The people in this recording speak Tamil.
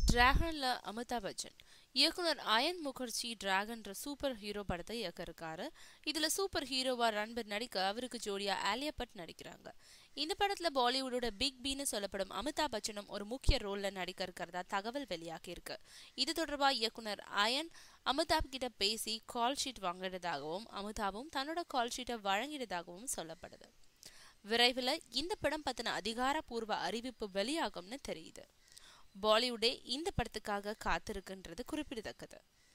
டிராகன்ல அமிதாப் பச்சன் இயக்குனர் அயன் முகர்ஜி டிராகன்ற சூப்பர் ஹீரோ படத்தை இயக்க இருக்காரு இதுல சூப்பர் ஹீரோவா ரன்பீர் நடிக்க அவருக்கு ஜோடியா ஆலியா பட் நடிக்கிறாங்க இந்த படத்துல பாலிவுட்டோட பிக் பின்னு சொல்லப்படும் அமிதாப் பச்சனும் ஒரு முக்கிய ரோல்ல நடிக்க இருக்கிறதா தகவல் வெளியாகி இருக்கு இது தொடர்பா இயக்குனர் அயன் அமிதாப் கிட்ட பேசி கால் ஷீட் வாங்கினதாகவும் அமிதாபும் தன்னோட கால் ஷீட்டை வழங்கினதாகவும் சொல்லப்படுது விரைவில் இந்த படம் பத்தின அதிகாரப்பூர்வ அறிவிப்பு வெளியாகும்னு தெரியுது பாலிவுட்டே இந்த படத்துக்காக காத்திருக்குன்றது குறிப்பிடத்தக்கது